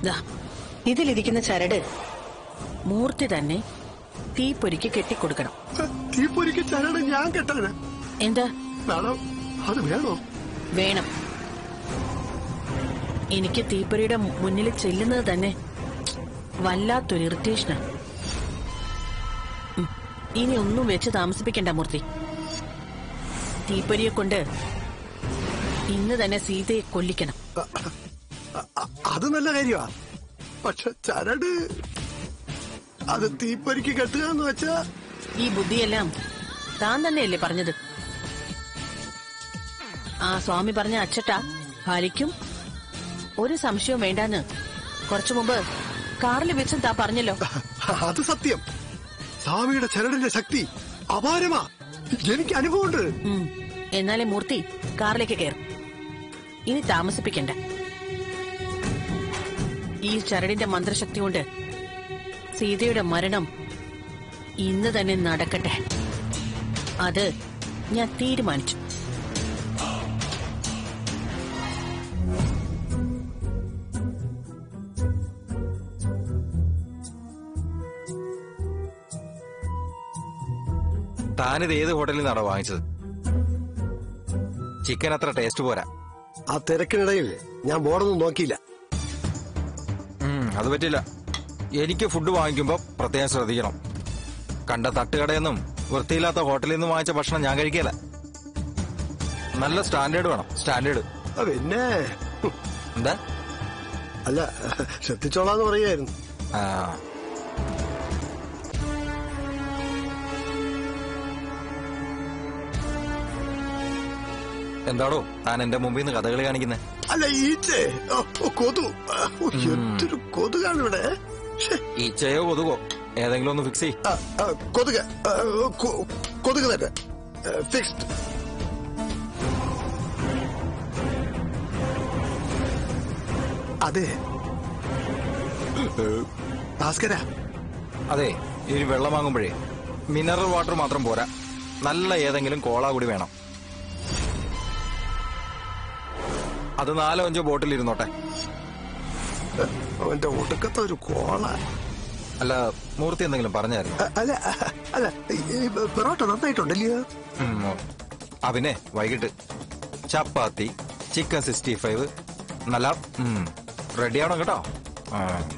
ദാ, ഇതിലിരിക്കുന്ന ചരട് മൂർത്തി തന്നെ തീപ്പൊരിക്ക് കെട്ടിക്കൊടുക്കണം തീപ്പൊരിക്ക് ചരട് ഞാൻ കെട്ടാന് എന്താ നാളെ അത് വേണോ വേണം എനിക്ക് തീപ്പൊരിയുടെ മുന്നിൽ ചെല്ലുന്നത് തന്നെ വല്ലാത്തൊരു ഇറിറ്റേഷനാണ് ഉം, ഇനി ഒന്നും വെച്ച് താമസിപ്പിക്കണ്ട മൂർത്തി തീപ്പൊരിയെ കൊണ്ട് ഇന്ന് തന്നെ സീതയെ കൊല്ലിക്കണം അ- അ- അത് നല്ല കാര്യമാ പക്ഷെ ചരട് അത് തീപ്പൊരിക്ക് കെട്ടുക എന്ന് വെച്ചാ ഈ ബുദ്ധിയെല്ലാം താൻ തന്നെയല്ലേ പറഞ്ഞത് ആ സ്വാമി പറഞ്ഞ അച്ചട്ട ഫലിക്കും ഒരു സംശയവും വേണ്ടാന്ന് കുറച്ചു മുമ്പ് കാറിൽ വെച്ചും താ പറഞ്ഞല്ലോ അത് സത്യം സ്വാമിയുടെ ചരടിന്റെ ശക്തി അപാരമാ എനിക്ക് അനുഭവമുണ്ട് ഉം. എന്നാലേ മൂർത്തി കാറിലേക്ക് കയറും ഇനി താമസിപ്പിക്കണ്ട ഈ ചരടിന്റെ മന്ത്രശക്തി കൊണ്ട് സീതയുടെ മരണം ഇന്ന് തന്നെ നടക്കട്ടെ അത് ഞാൻ തീരുമാനിച്ചു താനിത് ഏത് ഹോട്ടലിൽ നിന്നാണോ വാങ്ങിച്ചത് ചിക്കൻ അത്ര ടേസ്റ്റ് പോരാ ആ തിരക്കിനിടയിൽ ഞാൻ ബോർഡൊന്നും നോക്കിയില്ല ഉം, അത് പറ്റില്ല എനിക്ക് ഫുഡ് വാങ്ങിക്കുമ്പോ പ്രത്യേകം ശ്രദ്ധിക്കണം കണ്ട തട്ടുകടയെന്നും വൃത്തിയില്ലാത്ത ഹോട്ടലിൽ നിന്നും വാങ്ങിച്ച ഭക്ഷണം ഞാൻ കഴിക്കല നല്ല സ്റ്റാൻഡേർഡ് വേണം സ്റ്റാൻഡേർഡ് ആ, പിന്നെ ഹും, എന്താ അല്ല ശ്രദ്ധിച്ചോളാന്ന് പറയായിരുന്നു ആ എന്താടോ താൻ എന്റെ മുമ്പിൽ നിന്ന് കഥകളി കാണിക്കുന്നേ അല്ല ഈച്ചേ ഓ, ഓ, കൊതു ആ, ഓ, എന്തൊരു കൊതുകാണ് ഇവിടെ ശ്ശേ, ഈച്ചയോ കൊതുകോ ഏതെങ്കിലും ഒന്ന് ഫിക്സ് ചെയ് ആ, ആ, കൊതുക് ആ, കൊ- കൊതുക് തന്നെ ഫിക്സ്ഡ് അതെ ഭാസ്കര അതെ ഈ വെള്ളം വാങ്ങുമ്പോഴേ മിനറൽ വാട്ടർ മാത്രം പോരാ നല്ല ഏതെങ്കിലും കോള കൂടി വേണം അത് നാലോ അഞ്ചോ ബോട്ടിൽ ഇരുന്നോട്ടെ അവന്റെ ഒടുക്കത്തെ ഒരു കോള അല്ല മൂർത്തി എന്തെങ്കിലും പറഞ്ഞായിരുന്നു അ- അല്ല അല്ല ഈ പൊറോട്ട നന്നായിട്ടുണ്ടല്ലയോ ഉം, ആ പിന്നെ വൈകിട്ട് ചപ്പാത്തി ചിക്കൻ സിക്സ്റ്റി ഫൈവ് നല്ല റെഡി ആവണം കേട്ടോ ആ.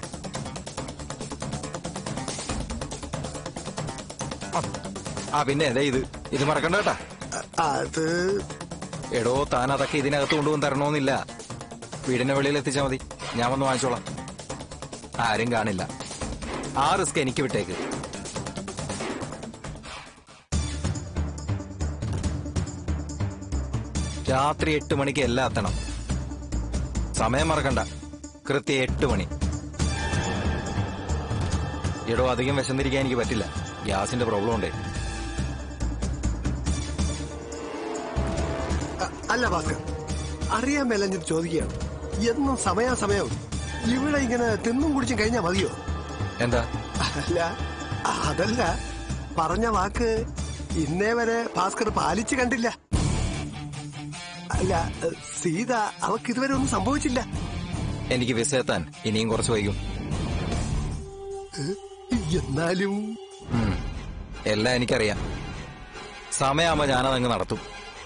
ആ. ആ പിന്നെ ദേ ഇത് ഇത് മറക്കണ്ട കേട്ടാ അ- അത് എടോ താൻ അതൊക്കെ ഇതിനകത്ത് കൊണ്ടുവന്ന് തരണോന്നില്ല വീടിന്റെ വെളിയിൽ എത്തിച്ചാ മതി ഞാൻ വന്ന് വാങ്ങിച്ചോളാം ആരും കാണില്ല ആ റിസ്ക് എനിക്ക് വിട്ടേക്ക് രാത്രി എട്ട് മണിക്ക് എല്ലാം എത്തണം സമയം മറക്കണ്ട കൃത്യം എട്ട് മണി എടോ അധികം വിശന്നിരിക്കാൻ എനിക്ക് പറ്റില്ല ഗ്യാസിന്റെ പ്രോബ്ലം ഉണ്ടേ അ- അല്ല ഭാസ്കർ അറിയാൻ മേലഞ്ഞിട്ട് ചോദിക്കുകയാണ് എന്നും സമയാസമയം ഇവിടെ ഇങ്ങനെ തിന്നും കുടിച്ചും കഴിഞ്ഞാ മതിയോ എന്താ അല്ല അതല്ല പറഞ്ഞ വാക്ക് ഇന്നേ വരെ ഭാസ്കർ പാലിച്ചു കണ്ടില്ല അല്ല സീത അവക്ക് ഇതുവരെ ഒന്നും സംഭവിച്ചില്ല എനിക്ക് വിസ എത്താൻ ഇനിയും കുറച്ച് വൈകും എന്നാലും ഉം. എല്ലാം എനിക്കറിയാം സമയമാകുമ്പോ ഞാനതങ്ങ് നടത്തും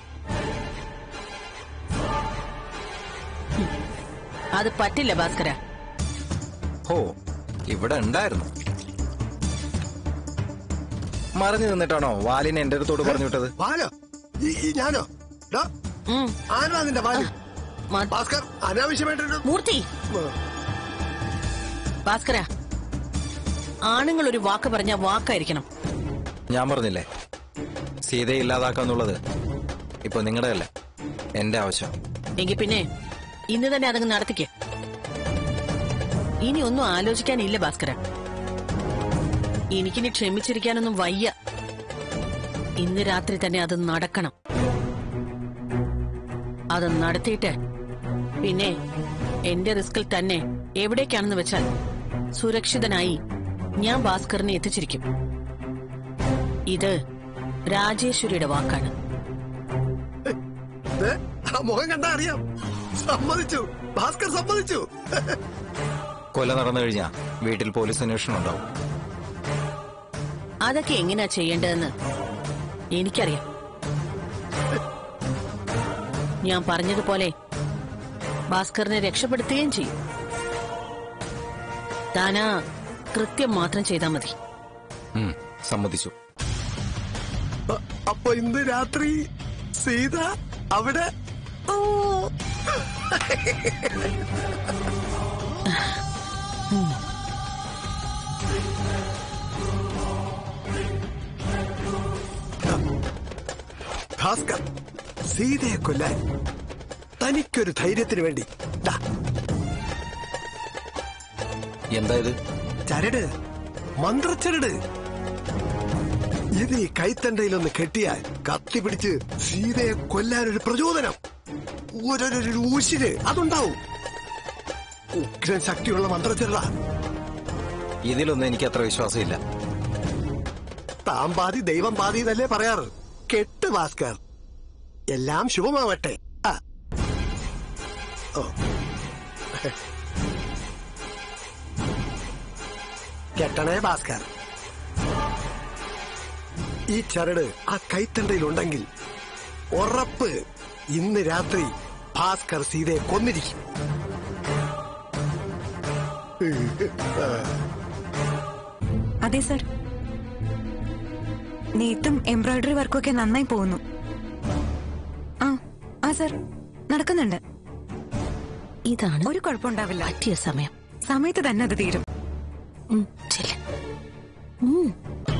അത് പറ്റില്ല ഭാസ്കര ഹോ ഇവിടെ ഉണ്ടായിരുന്നു മറിഞ്ഞു നിന്നിട്ടാണോ വാലിനെ എന്റെ അടുത്തോട് പറഞ്ഞു വിട്ടത് വാലോ ഈ ഈ ഞാനോ ഡാ, ഉം. ആരാ നിന്റെ വാല് മ- ഭാസ്കർ അനാവശ്യമായിട്ടൊരു മൂർത്തി ഭാസ്കര ആണുങ്ങൾ ഒരു വാക്ക് പറഞ്ഞ വാക്കായിരിക്കണം ഞാൻ പറഞ്ഞില്ലേ സീതയെ ഇല്ലാതാക്കാന്നുള്ളത് ഇപ്പൊ നിങ്ങളുടെ അല്ല എന്റെ ആവശ്യം എങ്കിൽ പിന്നെ ഇന്ന് തന്നെ അതങ്ങ് നടത്തിക്ക് ഇനി ഒന്നും ആലോചിക്കാനില്ല ഭാസ്കര എനിക്കിനി ക്ഷമിച്ചിരിക്കാനൊന്നും വയ്യ ഇന്ന് രാത്രി തന്നെ അത് നടക്കണം അത് നടത്തിയിട്ട് പിന്നെ എന്റെ റിസ്കിൽ തന്നെ എവിടേക്കാണെന്ന് വെച്ചാൽ സുരക്ഷിതനായി ഞാൻ ഭാസ്കറിനെ എത്തിച്ചിരിക്കും ഇത് രാജേശ്വരിയുടെ വാക്കാണ് ദേ, ആ മുഖം കണ്ടാ അറിയാം സമ്മതിച്ചു ഭാസ്കർ സമ്മതിച്ചു കൊല നടന്നു കഴിഞ്ഞാ വീട്ടിൽ പോലീസ് അന്വേഷണം ഉണ്ടാവും അതൊക്കെ എങ്ങനെയാ ചെയ്യേണ്ടതെന്ന് എനിക്കറിയാം ഞാൻ പറഞ്ഞതുപോലെ ഭാസ്കറിനെ രക്ഷപ്പെടുത്തുകയും ചെയ്യും താനാ കൃത്യം മാത്രം ചെയ്താൽ മതി ഉം, സമ്മതിച്ചു അ- അപ്പൊ ഇന്ന് രാത്രി സീത അവിടെ ഓ ഭാസ്കർ സീതയെ കൊല്ലാൻ തനിക്കൊരു ധൈര്യത്തിന് വേണ്ടി ദാ, എന്താ ഇത് ചരട് മന്ത്രച്ചരട് ഇത് ഈ കൈത്തണ്ടയിലൊന്ന് കെട്ടിയാൽ കത്തി പിടിച്ച് സീതയെ കൊല്ലാൻ ഒരു പ്രചോദനം ഒരു- ഒരു ഊശിര് അതുണ്ടാവും ഉഗ്രൻ ശക്തിയുള്ള മന്ത്രച്ചരട ഇതിലൊന്നും എനിക്ക് അത്ര വിശ്വാസമില്ല താൻ പാതി ദൈവം പാതി എന്നല്ലേ പറയാറ് കെട്ട് ഭാസ്കർ എല്ലാം ശുഭമാവട്ടെ ആ ഓ കെട്ടണേ ഭാസ്കർ ഈ ചരട് ആ കൈത്തണ്ടയിലുണ്ടെങ്കിൽ ഉറപ്പ് ഇന്ന് രാത്രി ഭാസ്കർ സീതയെ കൊന്നിരിക്കും അതെ സർ നെയ്ത്തും എംബ്രോയിഡറി വർക്കും ഒക്കെ നന്നായി പോകുന്നു ആ ആ സർ നടക്കുന്നുണ്ട് ഇതാണ് ഒരു കുഴപ്പമുണ്ടാവില്ല പറ്റിയ സമയം സമയത്ത് തന്നെ അത് തീരും ഉം, ചെല്ല്. ഉം.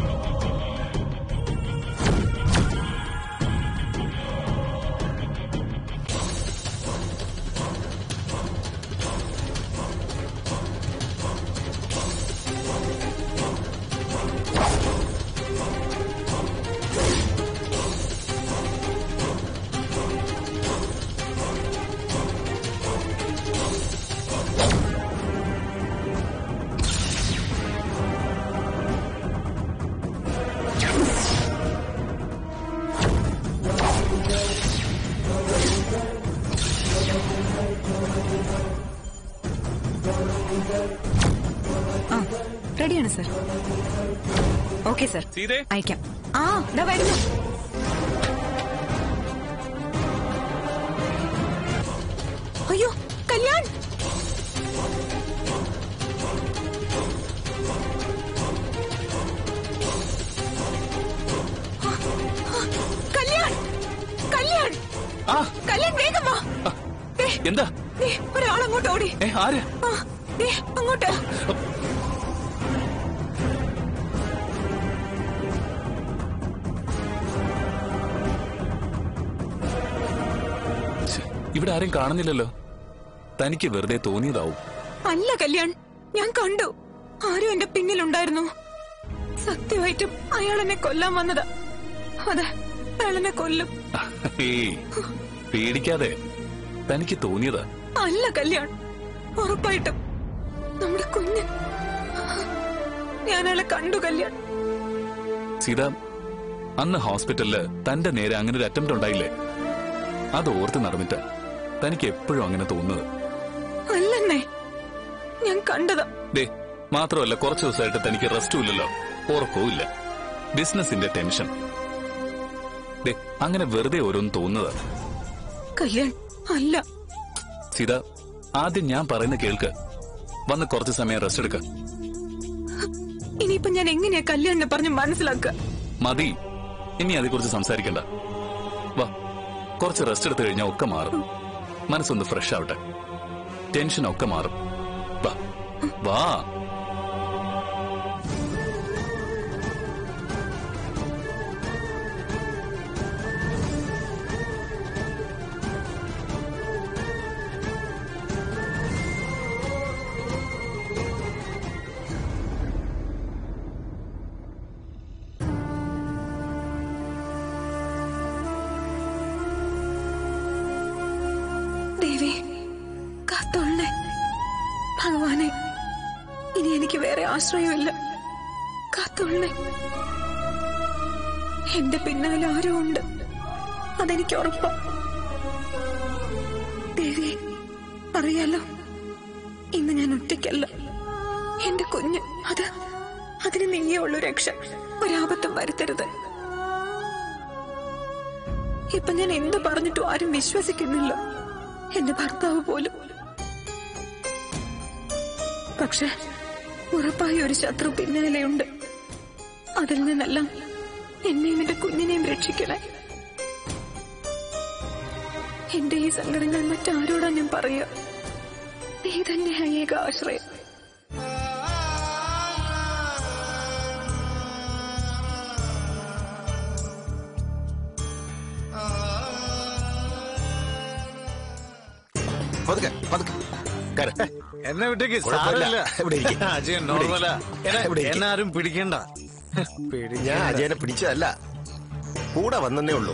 ആ റെഡിയാണ് സർ ഓക്കെ സർ സീതേ അയക്കാം ആ ഇതാ വരുന്നു അയ്യോ കല്യാൺ ആ, ആ, കല്യാൺ കല്യാൺ ആ കല്യാൺ വേഗം വാ ദേ, എന്താ ദേ, ഒരാളങ്ങോട്ട് ഓടി ഏ ആര് ആ, ദേ, അങ്ങോട്ട് ഛെ, ഇവിടെ ആരും കാണുന്നില്ലല്ലോ തനിക്ക് വെറുതെ തോന്നിയതാവും അല്ല കല്യാൺ ഞാൻ കണ്ടു ആരും എന്റെ പിന്നിലുണ്ടായിരുന്നു സത്യമായിട്ടും അയാൾ എന്നെ കൊല്ലാൻ വന്നതാ അതെ അയാൾ എന്നെ കൊല്ലും ഏയ് പേടിക്കാതെ തനിക്ക് തോന്നിയതാ അല്ല കല്യാൺ ഉറപ്പായിട്ടും നമ്മുടെ കുഞ്ഞ് ഞാൻ അയാളെ കണ്ടു കല്യാൺ സീത അന്ന് ഹോസ്പിറ്റലില് തന്റെ നേരെ അങ്ങനെ ഒരു അറ്റംപ്റ്റ് ഉണ്ടായില്ലേ അത് ഓർത്ത് നടന്നിട്ട് തനിക്ക് എപ്പോഴും അങ്ങനെ തോന്നുന്നത് അല്ലെന്നേ ഞാൻ കണ്ടതാ ദേ മാത്രമല്ല കുറച്ചു ദിവസമായിട്ട് തനിക്ക് റെസ്റ്റും ഇല്ലല്ലോ ഉറക്കവും ഇല്ല ബിസിനസിന്റെ ടെൻഷൻ ദേ അങ്ങനെ വെറുതെ ഓരോന്ന് തോന്നുന്നത് കല്യാൺ അല്ല സീത ആദ്യം ഞാൻ പറയുന്ന കേൾക്ക് വന്ന് കുറച്ച് സമയം റെസ്റ്റ് എടുക്ക ഇനിയിപ്പൊ ഞാൻ എങ്ങനെയാ കല്യാണിനെ പറഞ്ഞ് മനസ്സിലാക്കുക മതി ഇനി അതേക്കുറിച്ച് സംസാരിക്കണ്ട വാ കുറച്ച് റെസ്റ്റ് എടുത്തു കഴിഞ്ഞാൽ ഒക്കെ മാറും മനസ്സൊന്ന് ഫ്രഷ് ആവട്ടെ ടെൻഷൻ ഒക്കെ മാറും വാ വാ ദേവി കാത്തോളണേ ഭഗവാനെ ഇനി എനിക്ക് വേറെ ആശ്രയമില്ല കാത്തോളണേ എന്റെ പിന്നാലെ ആരോ ഉണ്ട് അതെനിക്ക് ഉറപ്പാ ദേവി അറിയാലോ ഇന്ന് ഞാൻ ഒറ്റയ്ക്കല്ല എന്റെ കുഞ്ഞ് അത് അതിന് നീയേ ഉള്ളൂ രക്ഷ ഒരാപത്തും വരുത്തരുത് ഇപ്പൊ ഞാൻ എന്ത് പറഞ്ഞിട്ടും ആരും വിശ്വസിക്കുന്നില്ല എന്റെ ഭർത്താവ് പോലും പക്ഷെ ഉറപ്പായി ഒരു ശത്രു പിന്നാലെയുണ്ട് അതിൽ നിന്നെല്ലാം എന്നെയും എന്റെ കുഞ്ഞിനെയും രക്ഷിക്കണേ എന്റെ ഈ സങ്കടങ്ങൾ മറ്റാരോടാ ഞാൻ പറയുക നീ തന്നെ ഏക ആശ്രയം പതുക്കെ പതുക്കെ കയറ്. എന്നെ വിട്ടേക്ക് കുഴപ്പമില്ല. സാരമില്ല ഇവിടെ ഇരിക്ക്. അജയൻ ഇവിടെ നോർമലാ എടാ, ഇവിടെ ഇരിക്ക്. എന്നെ ആരും പിടിക്കണ്ട ഞാൻ പിടിക്കണ്ട. അജയനെ പിടിച്ചതല്ല കൂടെ വന്നേ ഉള്ളൂ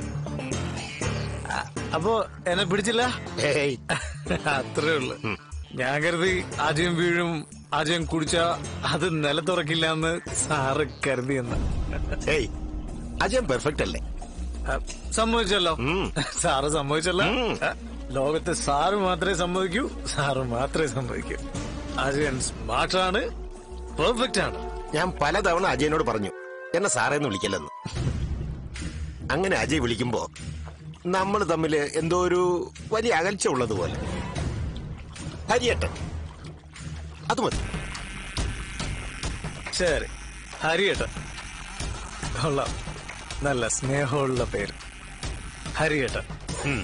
അപ്പോ എന്നെ പിടിച്ചില്ല ഏയ് അത്രേ ഉള്ളു ഞാൻ കരുതി അജയൻ വീഴും അജയൻ കുടിച്ച അത് നിലത്തുറക്കില്ല എന്ന് സാറ് കരുതിയെന്ന് ഏയ് അജയൻ പെർഫെക്റ്റ് അല്ലേ ആ, സമ്മതിച്ചല്ലോ ഉം. സാറ് സമ്മതിച്ചല്ലോ ഉം. ആ, ലോകത്ത് സാറ് മാത്രമേ സമ്മതിക്കൂ സാറ് മാത്രമേ സമ്മതിക്കൂ അജയൻ സ്മാർട്ടാണ് പെർഫെക്റ്റ് ആണ് ഞാൻ പലതവണ അജയനോട് പറഞ്ഞു എന്നെ സാറേന്ന് വിളിക്കല്ലെന്ന് അങ്ങനെ അജയ് വിളിക്കുമ്പോ നമ്മൾ തമ്മിൽ എന്തോ ഒരു വലിയ അകൽച്ച ഉള്ളതുപോലെ ഹരിയേട്ടൻ അത് മതി ശരി ഹരിയേട്ടൻ കൊള്ളാം നല്ല സ്നേഹമുള്ള പേര് ഹരിയേട്ടൻ ഉം.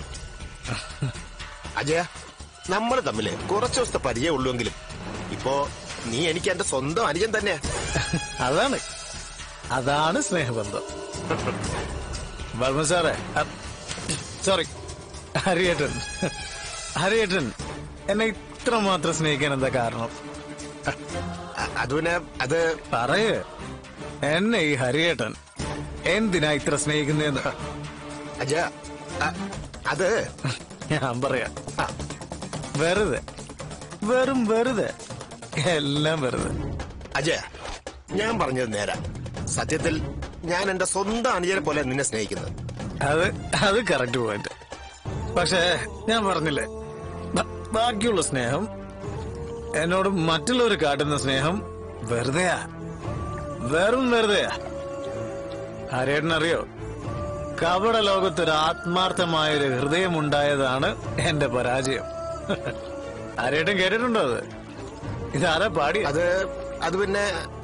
അജയ നമ്മൾ തമ്മില് കുറച്ച് ദിവസത്തെ പരിചയം ഉള്ളുവെങ്കിലും ഇപ്പോ നീ എനിക്ക് എന്റെ സ്വന്തം അനുജൻ തന്നെയാ അതാണ് അതാണ് സ്നേഹബന്ധം വർമ്മ സാറേ സോറി ഹരിയേട്ടൻ ഹരിയേട്ടൻ എന്നെ ഇത്ര മാത്രം സ്നേഹിക്കാൻ എന്താ കാരണം അ- അത് പിന്നെ അത് പറയേ എന്നെ ഈ ഹരിയേട്ടൻ എന്തിനാ ഇത്ര സ്നേഹിക്കുന്നതെന്ന് അജയ അ- അത് ഞാൻ പറയാം ആ, വെറുതെ വെറും വെറുതെ എല്ലാം വെറുതെ അജയ ഞാൻ പറഞ്ഞത് നേരാ സത്യത്തിൽ ഞാൻ എന്റെ സ്വന്തം അനുജനെ പോലെ നിന്നെ സ്നേഹിക്കുന്നത് അത് അത് കറക്റ്റ് പോയിന്റ് പക്ഷേ ഞാൻ പറഞ്ഞില്ലേ ബ- ബാക്കിയുള്ള സ്നേഹം എന്നോട് മറ്റുള്ളവർ കാട്ടുന്ന സ്നേഹം വെറുതെയാ വെറും വെറുതെയാ ആരേട്ടനറിയോ കപട ലോകത്തൊരു ആത്മാർത്ഥമായ ഒരു ഹൃദയമുണ്ടായതാണ് എന്റെ പരാജയം ആരേട്ടൻ കേട്ടിട്ടുണ്ടോ അത് ഇതാരാ പാടി അത് അത് പിന്നെ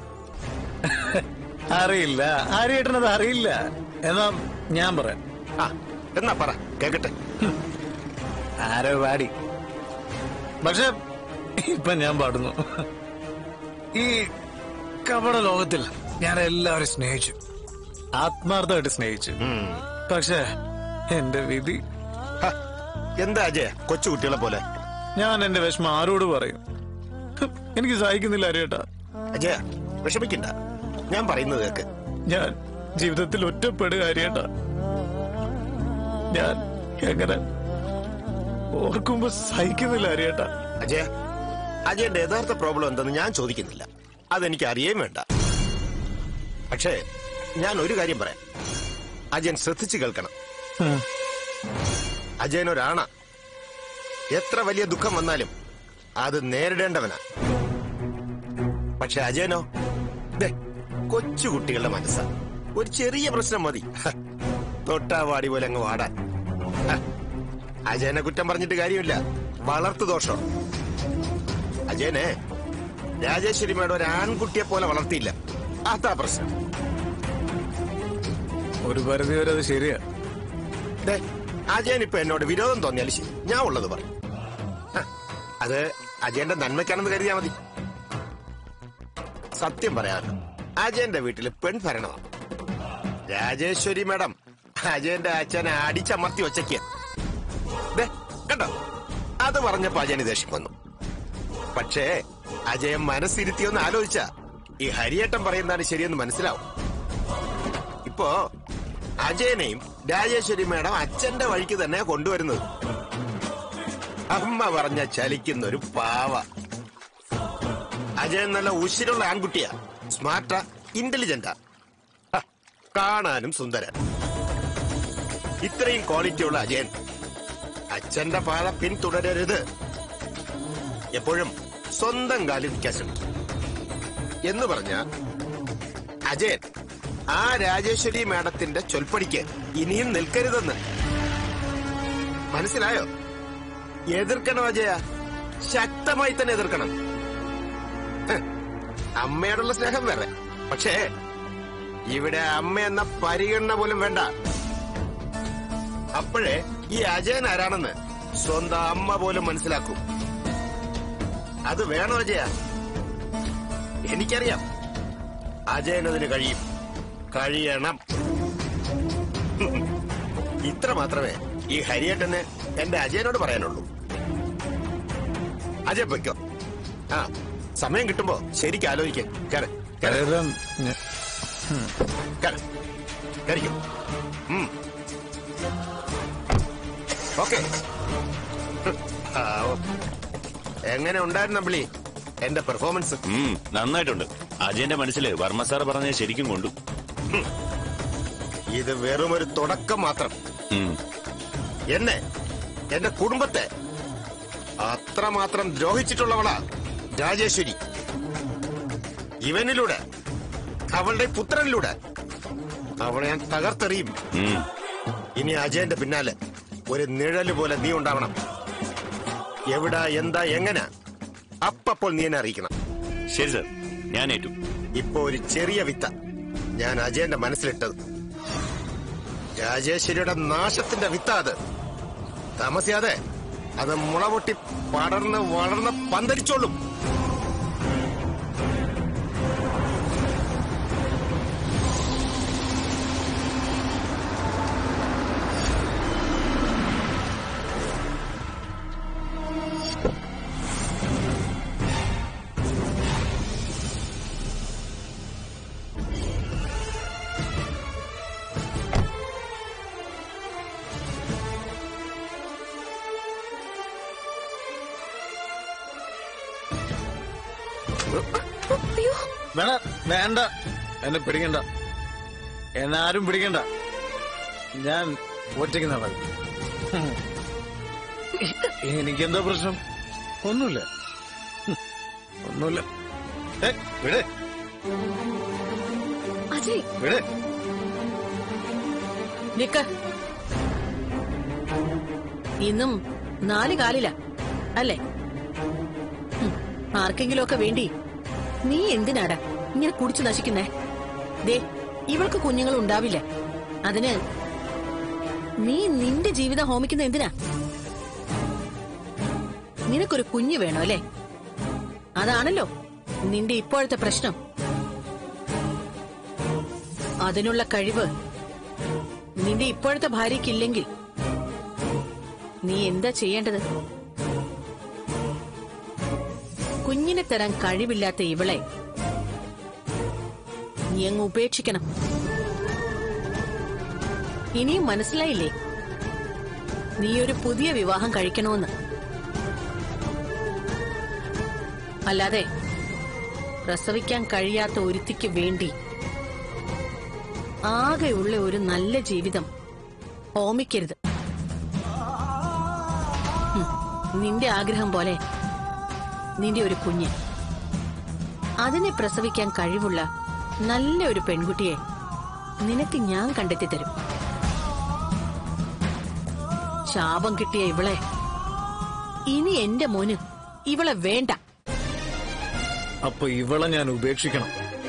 അറിയില്ല ആരേട്ടനത് അറിയില്ല എന്നാ ഞാൻ പറയാം ആ എന്നാ പറ കേക്കട്ടെ ആരോ പാടി പക്ഷെ ഇപ്പൊ ഞാൻ പാടുന്നു ഈ കപട ലോകത്തിൽ ഞാൻ എല്ലാവരും സ്നേഹിച്ചു ആത്മാർത്ഥമായിട്ട് സ്നേഹിച്ചു ഉം. പക്ഷെ എന്റെ വിധി ഹ, എന്താ അജയ കൊച്ചു കുട്ടികളെ പോലെ ഞാൻ എന്റെ വിഷമം ആരോട് പറയും ഹ്, എനിക്ക് സഹിക്കുന്നില്ല അറിയട്ടാ അജയ വിഷമിക്കണ്ട ഞാൻ പറയുന്നത് കേക്ക് ഞാൻ ജീവിതത്തിൽ ഒറ്റപ്പെടുക അറിയട്ടാ ഞാൻ എങ്ങനെ ഓർക്കുമ്പോ സഹിക്കുന്നില്ല അറിയട്ടാ അജയ അജയന്റെ യഥാർത്ഥ പ്രോബ്ലം എന്തെന്ന് ഞാൻ ചോദിക്കുന്നില്ല അതെനിക്ക് അറിയേം വേണ്ട പക്ഷേ ഞാൻ ഒരു കാര്യം പറയാം അജയൻ ശ്രദ്ധിച്ചു കേൾക്കണം ഉം. അജയൻ ഒരാണ എത്ര വലിയ ദുഃഖം വന്നാലും അത് നേരിടേണ്ടവനാ പക്ഷെ അജയനോ ദേ, കൊച്ചു കുട്ടികളുടെ മനസ്സാ ഒരു ചെറിയ പ്രശ്നം മതി ഹ, തൊട്ടാവാടി പോലെ അങ്ങ് വാടാൻ ഹ, അജയനെ കുറ്റം പറഞ്ഞിട്ട് കാര്യമില്ല വളർത്തു ദോഷം അജയനെ രാജേശ്വരി മേഡം ഒരു ആൺകുട്ടിയെ പോലെ വളർത്തിയില്ല അതാ പ്രശ്നം ഒരു പരിധി വരെ അത് ശരിയാ ദേ, അജയൻ ഇപ്പൊ എന്നോട് വിരോധം തോന്നിയാൽ ശരി ഞാൻ ഉള്ളത് പറയും ഹ, അത് അജയന്റെ നന്മയ്ക്കാണെന്ന് കരുതിയാ മതി സത്യം പറയാമല്ലോ അജയന്റെ വീട്ടില് പെൺഭരണമാണ് രാജേശ്വരി മേഡം അജയന്റെ അച്ഛനെ അടിച്ചമർത്തി വച്ചയ്ക്ക് ദേ, കണ്ടോ അത് പറഞ്ഞപ്പോ അജയന് ദേഷ്യം വന്നു പക്ഷേ അജയൻ മനസ്സിരുത്തിയൊന്ന് ആലോചിച്ച ഈ ഹരിയേട്ടൻ പറയുന്നതാണ് ശരിയെന്ന് മനസ്സിലാവും ഇപ്പോ അജയനെയും രാജേശ്വരി മേഡം അച്ഛന്റെ വഴിക്ക് തന്നെ കൊണ്ടുവരുന്നത് അമ്മ പറഞ്ഞ ചലിക്കുന്ന ഒരു പാവ അജയൻ നല്ല ഉശിരുള്ള ആൺകുട്ടിയാ സ്മാർട്ടാ ഇന്റലിജന്റാ ഹ, കാണാനും സുന്ദരൻ ഇത്രയും ക്വാളിറ്റിയുള്ള അജയൻ അച്ഛന്റെ പാത പിന്തുടരരുത് എപ്പോഴും സ്വന്തം കാലിൽ നിൽക്കാൻ ശ്രമിക്കും എന്ന് പറഞ്ഞ അജയൻ ആ രാജേശ്വരി മാഡത്തിന്റെ ചൊൽപ്പടിക്ക് ഇനിയും നിൽക്കരുതെന്ന് മനസ്സിലായോ എതിർക്കണം അജയ ശക്തമായി തന്നെ എതിർക്കണം ഹ്, അമ്മയോടുള്ള സ്നേഹം വേറെ പക്ഷേ ഇവിടെ അമ്മ എന്ന പരിഗണന പോലും വേണ്ട അപ്പോഴേ ഈ അജയൻ ആരാണെന്ന് സ്വന്തം അമ്മ പോലും മനസ്സിലാക്കും അത് വേണോ അജയ എനിക്കറിയാം അജയനതിന് കഴിയും കഴിയണം ഇത്ര മാത്രമേ ഈ ഹരിയേട്ടന് എന്റെ അജയനോട് പറയാനുള്ളൂ അജയ് പൊയ്ക്കോ ആ സമയം കിട്ടുമ്പോ ശരിക്കും ആലോചിക്കാം കേറ് കേറ് കരേതൻ ഞ- കേറ് കഴിക്കും ഓക്കെ എങ്ങനെ ഉണ്ടായിരുന്നു അമ്പിളി എന്റെ പെർഫോമൻസ് ഉം, നന്നായിട്ടുണ്ട് അജയന്റെ മനസ്സിൽ വർമ്മ സാർ പറഞ്ഞത് ശരിക്കും കൊണ്ടു ഇത് വെറും ഒരു തുടക്കം മാത്രം ഉം. എന്നെ എന്റെ കുടുംബത്തെ അത്രമാത്രം ദ്രോഹിച്ചിട്ടുള്ളവളാ രാജേശ്വരി ഇവനിലൂടെ അവളുടെ പുത്രനിലൂടെ അവളെ ഞാൻ തകർത്തെറിയും ഉം. ഇനി അജയന്റെ പിന്നാലെ ഒരു നിഴല് പോലെ നീ ഉണ്ടാവണം എവിടാ എന്താ എങ്ങനെ അപ്പപ്പോൾ നീ എന്നെ അറിയിക്കണം ശരി സാർ ഞാൻ ഏറ്റു ഇപ്പൊ ഒരു ചെറിയ വിത്ത ഞാൻ അജയന്റെ മനസ്സിലിട്ടത് രാജേശ്വരിയുടെ നാശത്തിന്റെ വിത്ത അത് താമസിയാതെ അത് മുളപൊട്ടി പടർന്ന് വളർന്ന് പന്തരിച്ചോളും അയ്യോ വേണ്ട വേണ്ട എന്നെ പിടിക്കണ്ട എന്നെ ആരും പിടിക്കണ്ട ഞാൻ ഒറ്റയ്ക്ക് നടക്കും ഹും. എനിക്കെന്താ പ്രശ്നം ഒന്നുമില്ല ഹും. ഒന്നുമില്ല ഏ, വിട് അജയ് വിട് നിക്ക് ഇന്നും നാല് കാലില അല്ലേ ഹും, ആർക്കെങ്കിലുമൊക്കെ വേണ്ടി നീ എന്തിനാടാ ഇങ്ങനെ കുടിച്ചു നശിക്കുന്നേ ദേ ഇവൾക്ക് കുഞ്ഞുങ്ങൾ ഉണ്ടാവില്ല അതിന് നീ നിന്റെ ജീവിതം ഹോമിക്കുന്ന എന്തിനാ നിനക്കൊരു കുഞ്ഞ് വേണോ അല്ലേ അതാണല്ലോ നിന്റെ ഇപ്പോഴത്തെ പ്രശ്നം അതിനുള്ള കഴിവ് നിന്റെ ഇപ്പോഴത്തെ ഭാര്യയ്ക്കില്ലെങ്കിൽ നീ എന്താ ചെയ്യേണ്ടത് കുഞ്ഞിനെ തരാൻ കഴിവില്ലാത്ത ഇവളെ നീ അങ്ങ് ഉപേക്ഷിക്കണം ഇനിയും മനസ്സിലായില്ലേ നീ ഒരു പുതിയ വിവാഹം കഴിക്കണമെന്ന് അല്ലാതെ പ്രസവിക്കാൻ കഴിയാത്ത ഒരുത്തിക്ക് വേണ്ടി ആകെയുള്ള ഒരു നല്ല ജീവിതം ഓമിക്കരുത് ഹും, നിന്റെ ആഗ്രഹം പോലെ നിന്റെ ഒരു കുഞ്ഞ് അതിനെ പ്രസവിക്കാൻ കഴിവുള്ള നല്ല ഒരു പെൺകുട്ടിയെ നിനക്ക് ഞാൻ കണ്ടെത്തി തരും ശാപം കിട്ടിയ ഇവളെ ഇനി എന്റെ മോന് ഇവളെ വേണ്ട അപ്പൊ ഇവളെ ഞാൻ ഉപേക്ഷിക്കണം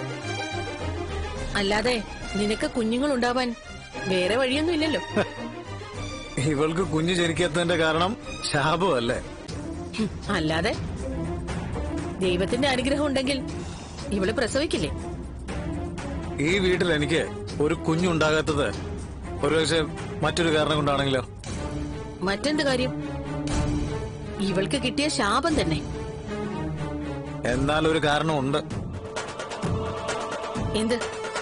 അല്ലാതെ നിനക്ക് കുഞ്ഞുങ്ങൾ ഉണ്ടാവാൻ വേറെ വഴിയൊന്നും ഇല്ലല്ലോ ഇവൾക്ക് കുഞ്ഞ് ജനിക്കാത്തതിന്റെ കാരണം ശാപമല്ലേ ഹും, അല്ലാതെ ദൈവത്തിന്റെ അനുഗ്രഹം ഉണ്ടെങ്കിൽ ഇവള് പ്രസവിക്കില്ലേ ഈ വീട്ടിൽ എനിക്ക് ഒരു കുഞ്ഞുണ്ടാകാത്തത് ഒരുപക്ഷെ മറ്റൊരു കാരണം കൊണ്ടാണെങ്കിലോ മറ്റെന്ത് കാര്യം ഇവൾക്ക് കിട്ടിയ ശാപം തന്നെ എന്നാൽ ഒരു കാരണമുണ്ട് എന്ത്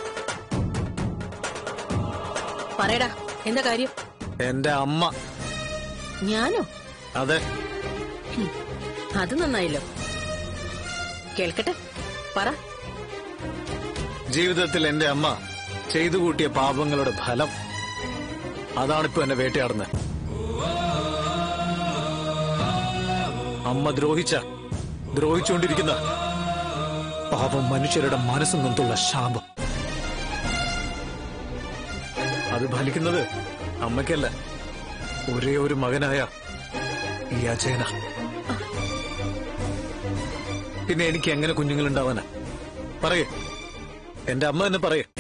പറയടാ എന്താ കാര്യം എന്റെ അമ്മ ഞാനോ അതെ ഹും, അത് നന്നായല്ലോ കേൾക്കട്ടെ പറ ജീവിതത്തിൽ എന്റെ അമ്മ ചെയ്തു കൂട്ടിയ പാപങ്ങളുടെ ഫലം അതാണിപ്പോ എന്നെ വേട്ടയാടുന്നത് അമ്മ ദ്രോഹിച്ച ദ്രോഹിച്ചുകൊണ്ടിരിക്കുന്ന പാപം മനുഷ്യരുടെ മനസ്സ് നൊന്തുള്ള ശാപം അത് ഫലിക്കുന്നത് അമ്മയ്ക്കല്ല ഒരേ ഒരു മകനായ ഈ അജയന പിന്നെ എനിക്ക് എങ്ങനെ കുഞ്ഞുങ്ങളുണ്ടാവാനാ പറയേ എന്റെ അമ്മ തന്നെ പറയേ